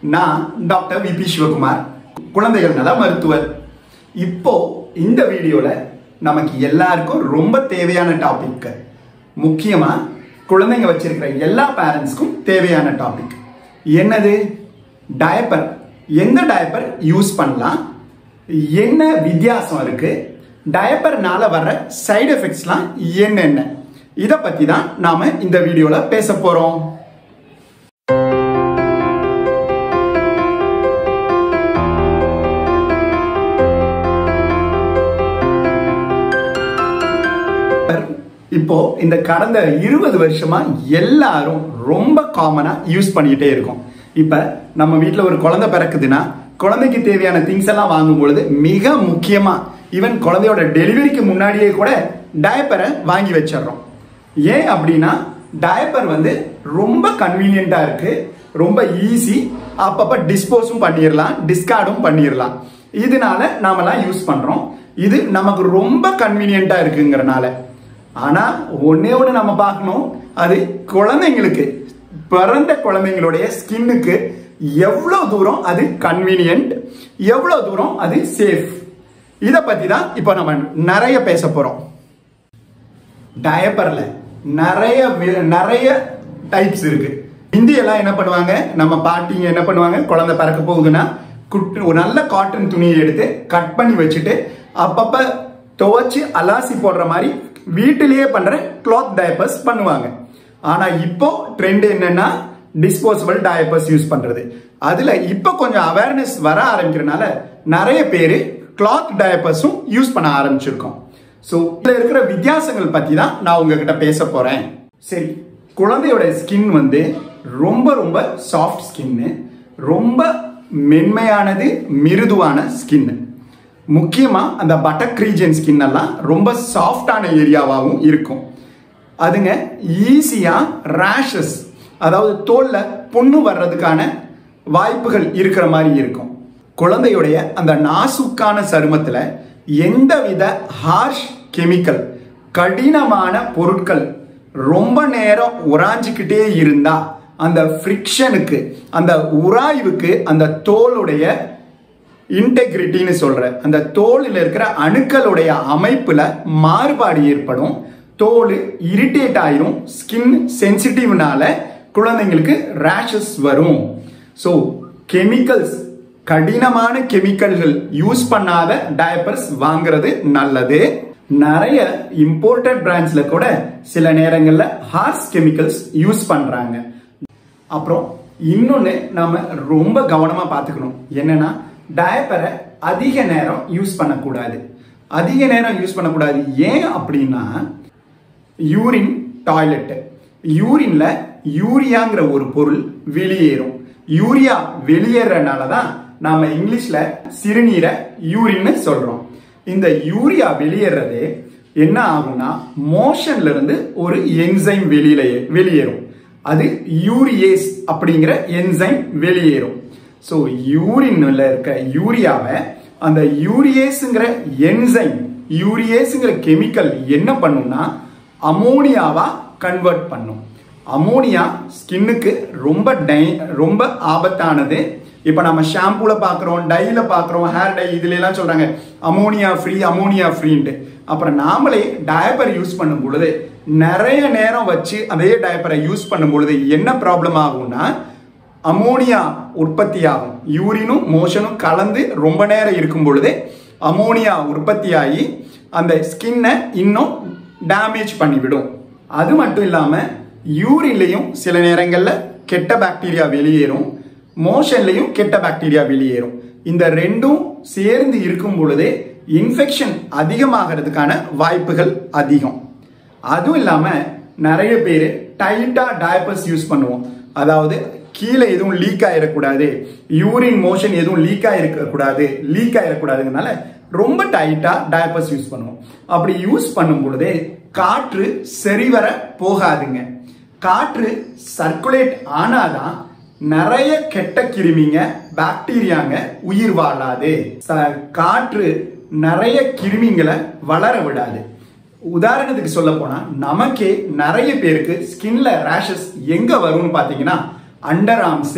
நான் doctor VP Sivakumar குழந்தைகள் நல மருத்துவர் இப்போ இந்த வீடியோல நமக்கு எல்லாருக்கும் ரொம்ப தேவையான டாபிக் முக்கியமா குழந்தைங்க வச்சிருக்கிற எல்லா பேரண்ட்ஸ்க்கும் தேவையான டாபிக் என்னது டயப்பர் எந்த டயப்பர் யூஸ் பண்ணலாம் என்ன வித்தியாசம் இருக்கு டயப்பர்னால வர்ற சைடு எஃபெக்ட்ஸ்லாம் என்னென்ன இதை பத்தி தான் நாம இந்த வீடியோல பேச போறோம் இப்போ இந்த கடந்த இருபது வருஷமா எல்லாரும் ரொம்ப காமனா யூஸ் பண்ணிக்கிட்டே இருக்கோம் இப்ப நம்ம வீட்ல ஒரு குழந்தை பிறக்குதுன்னா குழந்தைக்கு தேவையான திங்ஸ் எல்லாம் வாங்கும் பொழுது மிக முக்கியமா ஈவன் குழந்தையோட டெலிவரிக்கு முன்னாடியே கூட டயப்பரை வாங்கி வச்சிடுறோம் ஏன் அப்படின்னா டயப்பர் வந்து ரொம்ப கன்வீனியண்டா இருக்கு ரொம்ப ஈஸி அப்பப்ப டிஸ்போஸும் பண்ணிடலாம் டிஸ்கார்டும் பண்ணிடலாம் இதனால நாமெல்லாம் யூஸ் பண்றோம் இது நமக்கு ரொம்ப கன்வீனியண்டா இருக்குங்கிறனால ஆனா ஒன்னே ஒண்ணு நம்ம பார்க்கணும் அது குழந்தைங்களுக்கு பிறந்த குழந்தைங்களுடைய ஸ்கின்னுக்கு எவ்வளவு தூரம் அது கன்வீனியன்ட் எவ்வளவு தூரம் அது சேஃப் இத பத்தி தான் இப்போ நம்ம நிறைய பேச போறோம் டயப்பர்ல நிறைய வி- நிறைய டைப்ஸ் இருக்கு இந்தியெல்லாம் என்ன பண்ணுவாங்க நம்ம பாட்டிங்க என்ன பண்ணுவாங்க குழந்தை பிறக்க போகுதுன்னா குட் ஒரு நல்ல காட்டன் துணியை எடுத்து கட் பண்ணி வச்சுட்டு அப்பப்ப துவைச்சு அலாசி போடுற மாதிரி வீட்டிலேயே பண்ற கிளாத் டயப்பர்ஸ் பண்ணுவாங்க ஆனா இப்போ ட்ரெண்ட் என்னன்னா டிஸ்போசபிள் டயப்பர்ஸ் யூஸ் பண்றது அதுல இப்போ கொஞ்சம் அவேர்னஸ் வர ஆரம்பிக்கிறனால நிறைய பேர் கிளாத் டயப்பர்ஸும் யூஸ் பண்ண ஆரம்பிச்சிருக்கோம் ஸோ இதுல இருக்கிற வித்தியாசங்கள் பத்தி தான் நான் உங்ககிட்ட பேச போறேன் சரி குழந்தையோட ஸ்கின் வந்து ரொம்ப ரொம்ப சாஃப்ட் ஸ்கின்னு ரொம்ப மென்மையானது மிருதுவான ஸ்கின் முக்கியமா அந்த பட்டக் ரீஜன் ஸ்கின் எல்லாம் ரொம்ப சாஃப்டான ஏரியாவாகவும் இருக்கும் அதுங்க ஈஸியா ரேஷஸ் அதாவது தோல்ல புண்ணு வர்றதுக்கான வாய்ப்புகள் இருக்கிற மாதிரி இருக்கும் குழந்தையுடைய அந்த நாசுக்கான சருமத்துல எந்தவித ஹார்ஷ் கெமிக்கல் கடினமான பொருட்கள் ரொம்ப நேரம் உராஞ்சிக்கிட்டே இருந்தா அந்த ஃப்ரிக்ஷனுக்கு அந்த உராய்வுக்கு அந்த தோலுடைய இன்டெகிரிட்டின்னு சொல்ற அந்த தோலில் இருக்கிற அணுக்களுடைய அமைப்புல மாறுபாடு ஏற்படும் தோல் இரிட்டேட் ஆயிரும் ஸ்கின் சென்சிட்டிவ்னால குழந்தைங்களுக்கு ரேஷஸ் வரும் ஸோ கெமிக்கல்ஸ் கடினமான கெமிக்கல்கள் யூஸ் பண்ணாத டயப்பர்ஸ் வாங்குறது நல்லது நிறைய இம்போர்ட்டட் பிராண்ட்ஸ்ல கூட சில நேரங்கள்ல ஹார்ஸ் கெமிக்கல்ஸ் யூஸ் பண்றாங்க அப்புறம் இன்னொன்னு நாம ரொம்ப கவனமா பார்த்துக்கணும் என்னன்னா டயப்பரை அதிக நேரம் யூஸ் பண்ணக்கூடாது அதிக நேரம் யூஸ் பண்ணக்கூடாது ஏன் அப்படின்னா யூரின் டாய்லெட் யூரின்ல யூரியாங்கிற ஒரு பொருள் வெளியேறும் யூரியா வெளியேறனால தான் நாம இங்கிலீஷ்ல சிறுநீரை யூரின்னு சொல்றோம் இந்த யூரியா வெளியேறது என்ன ஆகும்னா மோஷன்ல இருந்து ஒரு என்சைம் வெளியில வெளியேறும் அது யூரியேஸ் அப்படிங்கிற என்சைம் வெளியேறும் ஸோ யூரின்ல இருக்க யூரியாவை அந்த யூரியேஸுங்கிற என்சைம் யூரியேஸுங்கிற கெமிக்கல் என்ன பண்ணும்னா அமோனியாவா கன்வெர்ட் பண்ணும் அமோனியா ஸ்கின்னுக்கு ரொம்ப டை ரொம்ப ஆபத்தானது இப்போ நம்ம ஷாம்பூல பார்க்குறோம் டைல பார்க்குறோம் ஹேர் டை இதுல எல்லாம் சொல்றாங்க அமோனியா ஃப்ரீ அமோனியா ஃப்ரீன்ட்டு அப்புறம் நாமளே டயப்பர் யூஸ் பண்ணும் பொழுது நிறைய நேரம் வச்சு அதே டயப்பரை யூஸ் பண்ணும் பொழுது என்ன ப்ராப்ளம் ஆகும்னா அமோனியா உற்பத்தி ஆகும் யூரினும் மோஷனும் கலந்து ரொம்ப நேரம் இருக்கும் பொழுது அமோனியா உற்பத்தியாகி அந்த ஸ்கின்னை இன்னும் டேமேஜ் பண்ணிவிடும் அது மட்டும் இல்லாம யூரின்லையும் சில நேரங்கள்ல கெட்ட பாக்டீரியா வெளியேறும் மோஷன்லையும் கெட்ட பாக்டீரியா வெளியேறும் இந்த ரெண்டும் சேர்ந்து இருக்கும் பொழுதே இன்ஃபெக்ஷன் அதிகமாகிறதுக்கான வாய்ப்புகள் அதிகம் அதுவும் இல்லாம நிறைய பேர் டைட்டா டயப்பர்ஸ் யூஸ் பண்ணுவோம் அதாவது கீழே எதுவும் லீக் ஆயிடக்கூடாது யூரின் மோஷன் எதுவும் லீக் ஆயிருக்கக்கூடாது லீக் ஆயிடக்கூடாதுனால ரொம்ப டைட்டா டயப்பர்ஸ் யூஸ் பண்ணுவோம் அப்படி யூஸ் பண்ணும் பொழுதே காற்று சரிவர போகாதுங்க காற்று சர்க்குலேட் ஆனாதான் நிறைய கெட்ட கிருமிங்க பாக்டீரியாங்க உயிர் வாழாது ச- காற்று நிறைய கிருமிங்களை வளர விடாது உதாரணத்துக்கு சொல்ல போனா நமக்கே நிறைய பேருக்கு ஸ்கின்ல ரேஷஸ் எங்க வரும்னு பாத்தீங்கன்னா அண்டர் ஆர்ம்ஸ்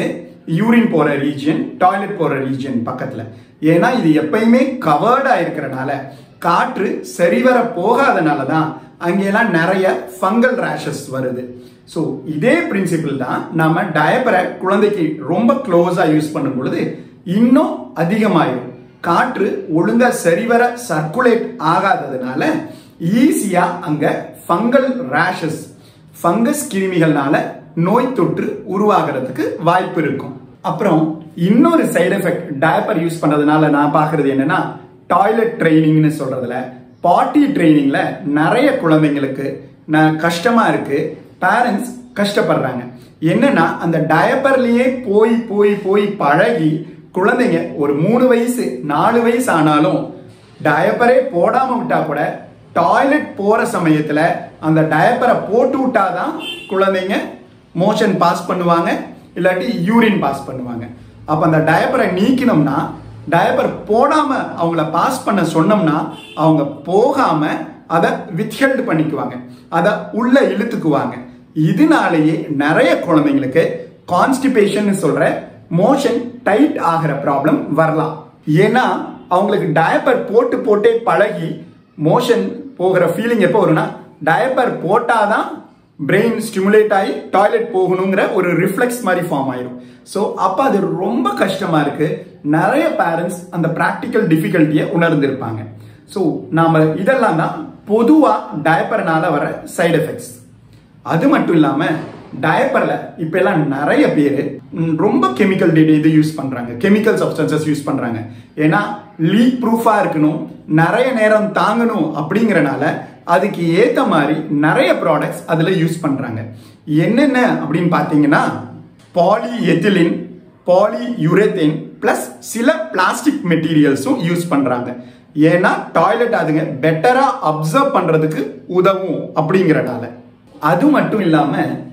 யூரின் போற ரீஜியன் டாய்லெட் போற ரீஜியன் பக்கத்துல ஏன்னா இது எப்பயுமே கவர்டா இருக்கிறனால காற்று சரிவர போகாதனால தான் அங்கெல்லாம் நிறைய ஃபங்கல் ரேஷஸ் வருது ஸோ இதே பிரின்சிபிள் தான் நாம டயப்பரை குழந்தைக்கு ரொம்ப க்ளோஸா யூஸ் பண்ணும் பொழுது இன்னும் அதிகமாயிடும் காற்று ஒழுங்கா சரிவர சர்க்குலேட் ஆகாததுனால ஈஸியா அங்க ஃபங்கல் ரேஷஸ் ஃபங்கஸ் கிருமிகள்னால நோய் தொற்று உருவாகிறதுக்கு வாய்ப்பு இருக்கும் அப்புறம் இன்னொரு சைடு எஃபெக்ட் டயப்பர் யூஸ் பண்றதுனால நான் பாக்குறது என்னன்னா டாய்லெட் ட்ரைனிங்னு சொல்றதுல பாட்டி ட்ரைனிங்ல நிறைய குழந்தைங்களுக்கு நான் கஷ்டமா இருக்கு பேரண்ட்ஸ் கஷ்டப்படுறாங்க என்னன்னா அந்த டயப்பர்லயே போய் போய் போய் பழகி குழந்தைங்க ஒரு மூணு வயசு நாலு வயசு ஆனாலும் டயப்பரே போடாம விட்டா கூட டாய்லெட் போற சமயத்துல அந்த டயப்பரை போட்டு விட்டாதான் குழந்தைங்க மோஷன் பாஸ் பண்ணுவாங்க இல்லாட்டி யூரின் பாஸ் பண்ணுவாங்க அப்ப அந்த டயப்பரை நீக்கினோம்னா டயப்பர் போடாம அவங்கள பாஸ் பண்ண சொன்னோம்னா அவங்க போகாம அதை வித்ஹெல்ட் பண்ணிக்குவாங்க அதை உள்ள இழுத்துக்குவாங்க இதனாலேயே நிறைய குழந்தைங்களுக்கு கான்ஸ்டிபேஷன் சொல்ற மோஷன் டைட் ஆகிற ப்ராப்ளம் வரலாம் ஏன்னா அவங்களுக்கு டயப்பர் போட்டு போட்டே பழகி மோஷன் போகிற ஃபீலிங் எப்போ வரும்னா டயப்பர் போட்டாதான் பிரெயின் ஸ்டிமுலேட் ஆகி டாய்லெட் போகணுங்கிற ஒரு ரிஃப்ளெக்ஸ் மாதிரி ஃபார்ம் ஆயிடும் ஸோ அப்போ அது ரொம்ப கஷ்டமா இருக்கு நிறைய பேரண்ட்ஸ் அந்த ப்ராக்டிக்கல் டிஃபிகல்ட்டியை உணர்ந்திருப்பாங்க ஸோ நாம இதெல்லாம் தான் பொதுவாக டயப்பர்னால வர சைடு எஃபெக்ட்ஸ் அது மட்டும் இல்லாம டயப்பர்ல இப்ப எல்லாம் நிறைய பேர் ரொம்ப கெமிக்கல் இது யூஸ் பண்றாங்க கெமிக்கல் சப்ஸ்டன்சஸ் யூஸ் பண்றாங்க ஏன்னா லீக் ப்ரூஃபா இருக்கணும் நிறைய நேரம் தாங்கணும் அப்படிங்கறனால அதுக்கு ஏத்த மாதிரி நிறைய ப்ராடக்ட்ஸ் அதுல யூஸ் பண்றாங்க என்னென்ன அப்படின்னு பாத்தீங்கன்னா poly ethylene poly urethane plus சில பிளாஸ்டிக் மெட்டீரியல்ஸும் யூஸ் பண்றாங்க ஏன்னா டாய்லெட் அதுங்க பெட்டரா அப்சர்வ் பண்றதுக்கு உதவும் அப்படிங்கறனால அது மட்டும் இல்லாம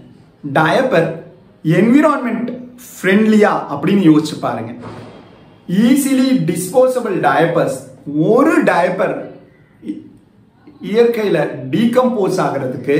டயப்பர் என்விரான்மெண்ட் ஃப்ரெண்ட்லியா அப்படின்னு யோசிச்சு பாருங்க ஈஸிலி டிஸ்போசபிள் டயப்பர்ஸ் ஒரு டயப்பர் இயற்கையில டீகம்போஸ் ஆகிறதுக்கு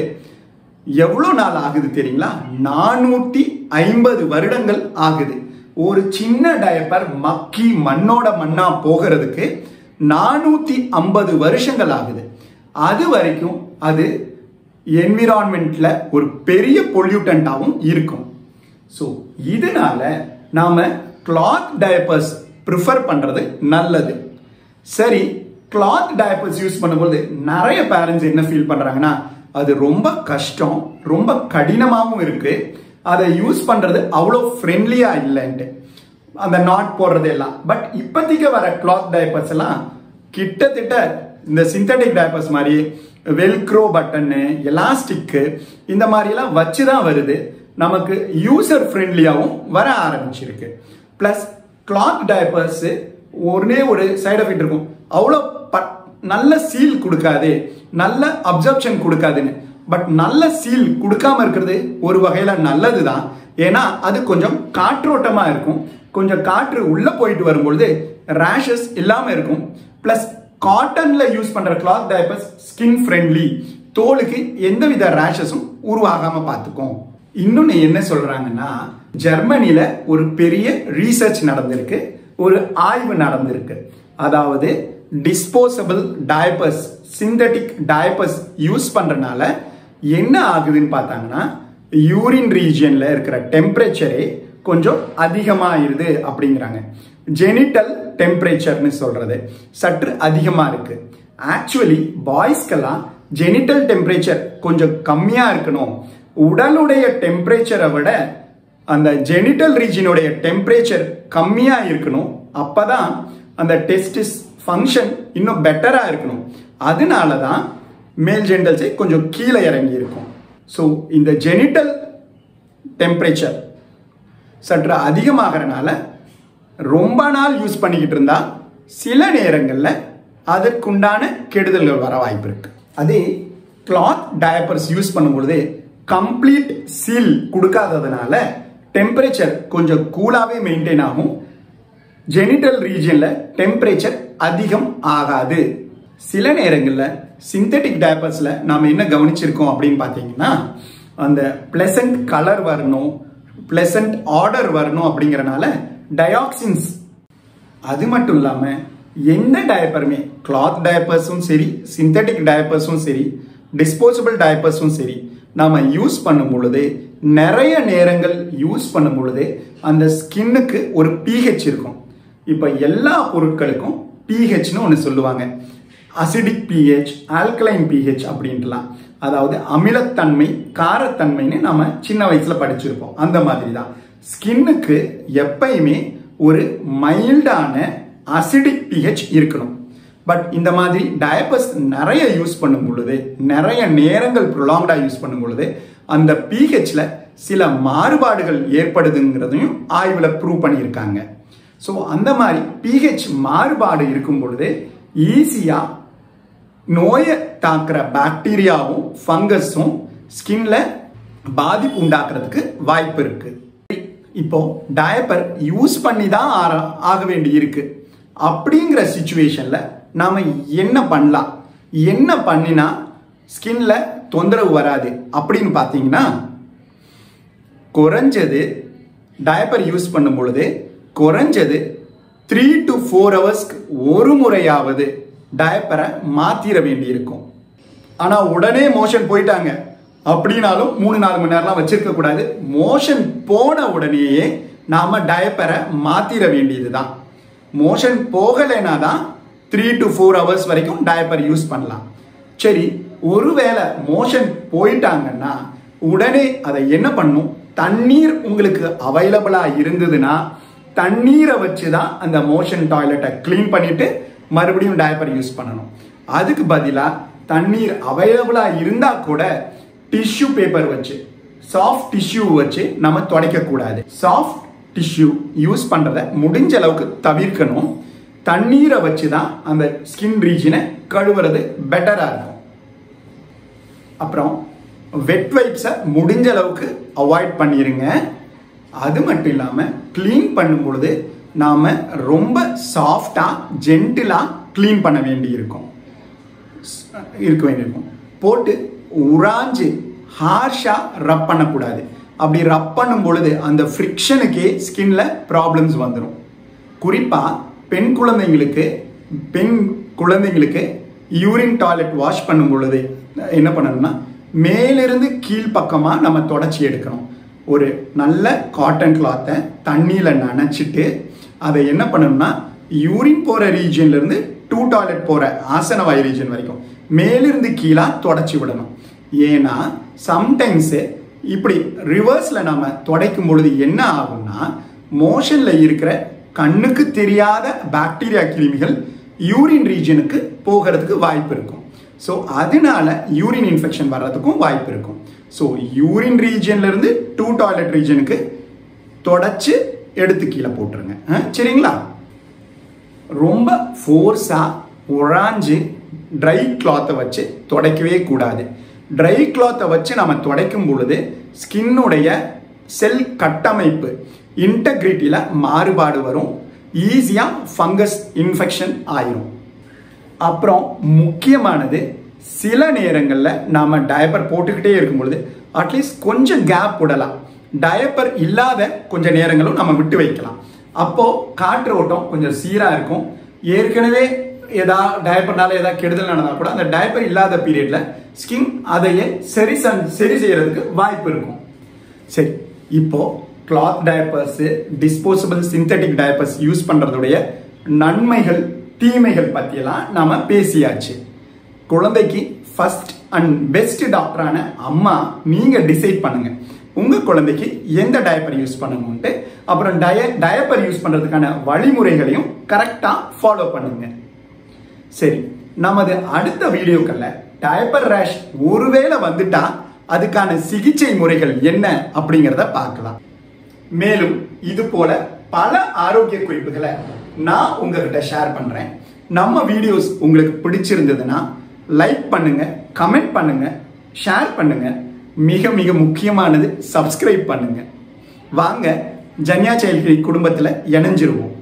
எவ்வளோ நாள் ஆகுது தெரியுங்களா நானூத்தி ஐம்பது வருடங்கள் ஆகுது ஒரு சின்ன டயப்பர் மக்கி மண்ணோட மண்ணா போகிறதுக்கு நானூத்தி ஐம்பது வருஷங்கள் ஆகுது அது வரைக்கும் அது என்விரான்மெண்ட்ல ஒரு பெரிய பொல்யூட்டண்டாகவும் இருக்கும் ஸோ இதனால நாம கிளாத் டயப்பர்ஸ் ப்ரிஃபர் பண்றது நல்லது சரி கிளாத் டயப்பர்ஸ் யூஸ் பண்ணும்போது நிறைய பேரண்ட்ஸ் என்ன ஃபீல் பண்றாங்கன்னா அது ரொம்ப கஷ்டம் ரொம்ப கடினமாகவும் இருக்கு அதை யூஸ் பண்றது அவ்வளோ ஃப்ரெண்ட்லியா இல்லைன்ட்டு அந்த நாட் போடுறது எல்லாம் பட் இப்போதைக்கு வர கிளாத் டயப்பர்ஸ் எல்லாம் கிட்டத்தட்ட இந்த சிந்தட்டிக் டயப்பர்ஸ் மாதிரி வெல்க்ரோ பட்டனு எலாஸ்டிக்கு இந்த மாதிரிலாம் வச்சு தான் வருது நமக்கு யூசர் ஃப்ரெண்ட்லியாகவும் வர ஆரம்பிச்சிருக்கு ப்ளஸ் கிளாத் டயப்பர்ஸ் ஒரே ஒரு சைடு எஃபெக்ட் இருக்கும் அவ்வளோ நல்ல சீல் கொடுக்காது நல்ல அப்சர்ப்ஷன் கொடுக்காதுன்னு பட் நல்ல சீல் கொடுக்காம இருக்கிறது ஒரு வகையில நல்லது தான் ஏன்னா அது கொஞ்சம் காற்றோட்டமா இருக்கும் கொஞ்சம் காற்று உள்ள போயிட்டு வரும்பொழுது ரேஷஸ் இல்லாம இருக்கும் பிளஸ் காட்டன்ல யூஸ் பண்ற கிளாத் டைப்பர்ஸ் ஸ்கின் ஃப்ரெண்ட்லி தோலுக்கு எந்தவித ரேஷஸும் உருவாகாம பார்த்துக்கும் இன்னொன்னு என்ன சொல்றாங்கன்னா ஜெர்மனில ஒரு பெரிய ரீசர்ச் நடந்திருக்கு ஒரு ஆய்வு நடந்திருக்கு அதாவது disposable diapers synthetic diapers use பண்றதுனால என்ன ஆகுதுன்னு பார்த்தாங்கன்னா யூரின் ரீஜியன்ல இருக்கிற டெம்பரேச்சரே கொஞ்சம் அதிகமாயிருது அப்படிங்கிறாங்க ஜெனிட்டல் டெம்பரேச்சர்னு சொல்றது சற்று அதிகமா இருக்கு ஆக்சுவலி பாய்ஸ்க்கெல்லாம் ஜெனிட்டல் டெம்பரேச்சர் கொஞ்சம் கம்மியா இருக்கணும் உடலுடைய டெம்பரேச்சரை விட அந்த ஜெனிட்டல் ரீஜியனுடைய டெம்பரேச்சர் கம்மியா இருக்கணும் அப்பதான் அந்த டெஸ்டிஸ் ஃபங்க்ஷன் இன்னும் பெட்டரா இருக்கணும் அதனால தான் மேல் ஜென்டல்ஸே கொஞ்சம் கீழே இறங்கி இருக்கும் ஸோ இந்த ஜெனிட்டல் டெம்பரேச்சர் சற்று அதிகமாகறனால ரொம்ப நாள் யூஸ் பண்ணிக்கிட்டு இருந்தா சில நேரங்களில் அதற்குண்டான கெடுதல்கள் வர வாய்ப்பு இருக்கு அதே கிளாத் டயப்பர்ஸ் யூஸ் பண்ணும்பொழுது கம்ப்ளீட் சீல் கொடுக்காததுனால டெம்பரேச்சர் கொஞ்சம் கூலாவே மெயின்டைன் ஆகும் ஜெனிட்டல் ரீஜியன்ல டெம்பரேச்சர் அதிகம் ஆகாது சில நேரங்களில் சிந்தட்டிக் டயப்பர்ஸ்ல நாம என்ன கவனிச்சிருக்கோம் அப்படின்னு பார்த்தீங்கன்னா அந்த பிளசன்ட் கலர் வரணும் பிளசன்ட் ஆர்டர் வரணும் அப்படிங்கறனால டயாக்சின்ஸ் அது மட்டும் இல்லாம எந்த டயப்பருமே கிளாத் டயப்பர்ஸும் சரி சிந்தட்டிக் டயப்பர்ஸும் சரி டிஸ்போசபிள் டயப்பர்ஸும் சரி நாம யூஸ் பண்ணும் பொழுது நிறைய நேரங்கள் யூஸ் பண்ணும் பொழுது அந்த ஸ்கின்னுக்கு ஒரு பிஹெச் இருக்கும் இப்போ எல்லா பொருட்களுக்கும் பிஹெச்னு ஒன்று சொல்லுவாங்க அசிடிக் பிஹெச் ஆல்கலைன் பிஹெச் அப்படின்ட்டுலாம் அதாவது அமிலத்தன்மை காரத்தன்மைன்னு நம்ம சின்ன வயசுல படிச்சிருப்போம் அந்த மாதிரி தான் ஸ்கின்னுக்கு எப்பயுமே ஒரு மைல்டான அசிடிக் பிஹெச் இருக்கணும் பட் இந்த மாதிரி டயப்பர்ஸ் நிறைய யூஸ் பண்ணும் பொழுது நிறைய நேரங்கள் ப்ரொலாங்டா யூஸ் பண்ணும் பொழுது அந்த பிஹெச்ல சில மாறுபாடுகள் ஏற்படுதுங்கிறதையும் ஆய்வுல ப்ரூவ் பண்ணியிருக்காங்க ஸோ அந்த மாதிரி பிஹெச் மாறுபாடு இருக்கும் பொழுது ஈஸியா நோயை தாக்குற பாக்டீரியாவும் ஃபங்கஸும் ஸ்கின்ல பாதிப்பு உண்டாக்குறதுக்கு வாய்ப்பு இருக்கு இப்போ டயப்பர் யூஸ் பண்ணி தான் ஆர- ஆக வேண்டி இருக்கு அப்படிங்கிற சுச்சுவேஷன்ல நாம என்ன பண்ணலாம் என்ன பண்ணினா ஸ்கின்ல தொந்தரவு வராது அப்படின்னு பார்த்தீங்கன்னா குறைஞ்சது டயப்பர் யூஸ் பண்ணும் பொழுது குறைஞ்சது த்ரீ டு ஃபோர் ஹவர்ஸ்க்கு ஒரு முறையாவது டயப்பரை மாத்திர வேண்டி இருக்கும் ஆனா உடனே மோஷன் போயிட்டாங்க அப்படின்னாலும் மூணு நாலு மணி நேரம்லாம் வச்சிருக்க கூடாது மோஷன் போன உடனேயே நாம டயப்பரை மாத்திர வேண்டியதுதான் மோஷன் போகலைனா தான் த்ரீ டு ஃபோர் ஹவர்ஸ் வரைக்கும் டயப்பர் யூஸ் பண்ணலாம் சரி ஒருவேளை மோஷன் போயிட்டாங்கன்னா உடனே அதை என்ன பண்ணும் தண்ணீர் உங்களுக்கு அவைலபிளா இருந்ததுன்னா தண்ணீரை வச்சு தான் அந்த மோஷன் டாய்லெட்டை க்ளீன் பண்ணிட்டு மறுபடியும் டயப்பர் யூஸ் பண்ணணும் அதுக்கு பதிலா தண்ணீர் அவைலபிளா இருந்தா கூட டிஷ்யூ பேப்பர் வச்சு சாஃப்ட் டிஷ்யூ வச்சு நம்ம துடைக்க கூடாது சாஃப்ட் டிஷ்யூ யூஸ் பண்றத முடிஞ்ச அளவுக்கு தவிர்க்கணும் தண்ணீரை வச்சு தான் அந்த ஸ்கின் ரீஜனை கழுவுறது பெட்டரா இருக்கும் அப்புறம் வெட் வைப்ஸை முடிஞ்ச அளவுக்கு அவாய்ட் பண்ணிருங்க அது மட்டும் இல்லாமல் க்ளீன் பண்ணும் பொழுது நாம் ரொம்ப சாஃப்டாக ஜென்டிலாக க்ளீன் பண்ண வேண்டி இருக்கும் இருக்க வேண்டியிருக்கும் போட்டு உராஞ்சு ஹார்ஷாக ரப் பண்ணக்கூடாது அப்படி ரப் பண்ணும் பொழுது அந்த ஃப்ரிக்ஷனுக்கே ஸ்கின்ல ப்ராப்ளம்ஸ் வந்துடும் குறிப்பாக பெண் குழந்தைங்களுக்கு பெண் குழந்தைங்களுக்கு யூரின் டாய்லெட் வாஷ் பண்ணும் பொழுது என்ன பண்ணணும்னா மேலிருந்து கீழ்ப்பக்கமாக நம்ம தொடச்சி எடுக்கணும் ஒரு நல்ல காட்டன் கிளாத்தை தண்ணியில் நனைச்சிட்டு அதை என்ன பண்ணணும்னா யூரின் போகிற ரீஜன்லேருந்து டூ டாய்லெட் போகிற ஆசனவாய் ரீஜன் வரைக்கும் மேலிருந்து கீழா தொடச்சி விடணும் ஏன்னா சம்டைம்ஸு இப்படி ரிவர்ஸில் நம்ம துடைக்கும் பொழுது என்ன ஆகும்னா மோஷனில் இருக்கிற கண்ணுக்கு தெரியாத பாக்டீரியா கிருமிகள் யூரின் ரீஜனுக்கு போகிறதுக்கு வாய்ப்பு இருக்கும் ஸோ அதனால யூரின் இன்ஃபெக்ஷன் வர்றதுக்கும் வாய்ப்பு இருக்கும் ஸோ யூரின் ரீஜன்ல இருந்து டூ டாய்லெட் ரீஜனுக்கு தொடச்சு எடுத்து கீழே போட்டுருங்க ஆ, சரிங்களா ரொம்ப ஃபோர்ஸாக உறாஞ்சு ட்ரை கிளாத்தை வச்சு துடைக்கவே கூடாது ட்ரை கிளாத்தை வச்சு நம்ம துடைக்கும் பொழுது ஸ்கின்னுடைய செல் கட்டமைப்பு இன்டெகிரிட்டியில் மாறுபாடு வரும் ஈஸியாக ஃபங்கஸ் இன்ஃபெக்ஷன் ஆயிரும் அப்புறம் முக்கியமானது சில நேரங்களில் நாம டயப்பர் போட்டுக்கிட்டே இருக்கும் பொழுது அட்லீஸ்ட் கொஞ்சம் கேப் விடலாம் டயப்பர் இல்லாத கொஞ்சம் நேரங்களும் நம்ம விட்டு வைக்கலாம் அப்போ காற்று ஓட்டம் கொஞ்சம் சீரா இருக்கும் ஏற்கனவே ஏதா டயப்பர்னால ஏதாவது கெடுதல் நடந்தா கூட அந்த டயப்பர் இல்லாத பீரியட்ல ஸ்கின் அதையே சரி சன்- சரி செய்யறதுக்கு வாய்ப்பு இருக்கும் சரி இப்போ cloth diapers disposable synthetic diapers use பண்றதுடைய நன்மைகள் தீமைகள் பத்தியெல்லாம் நாம பேசியாச்சு குழந்தைக்கு ஃபர்ஸ்ட் அண்ட் பெஸ்ட் டாக்டரான அம்மா நீங்க டிசைட் பண்ணுங்க உங்க குழந்தைக்கு எந்த டயப்பர் யூஸ் பண்ணணும்ட்டு அப்புறம் டய டயப்பர் யூஸ் பண்றதுக்கான வழிமுறைகளையும் கரெக்டா ஃபாலோ பண்ணுங்க சரி நமது அடுத்த வீடியோக்கள்ல டயப்பர் ரேஷ் ஒருவேளை வந்துட்டா அதுக்கான சிகிச்சை முறைகள் என்ன அப்படிங்கிறத பார்க்கலாம் மேலும் இது போல பல ஆரோக்கிய குறிப்புகளை நான் உங்ககிட்ட ஷேர் பண்றேன் நம்ம வீடியோஸ் உங்களுக்கு பிடிச்சிருந்ததுன்னா லைக் பண்ணுங்க கமெண்ட் பண்ணுங்க ஷேர் பண்ணுங்க மிக மிக முக்கியமானது சப்ஸ்கிரைப் பண்ணுங்க வாங்க ஜன்யா செயல்கிரி குடும்பத்தில் இணைஞ்சிருவோம்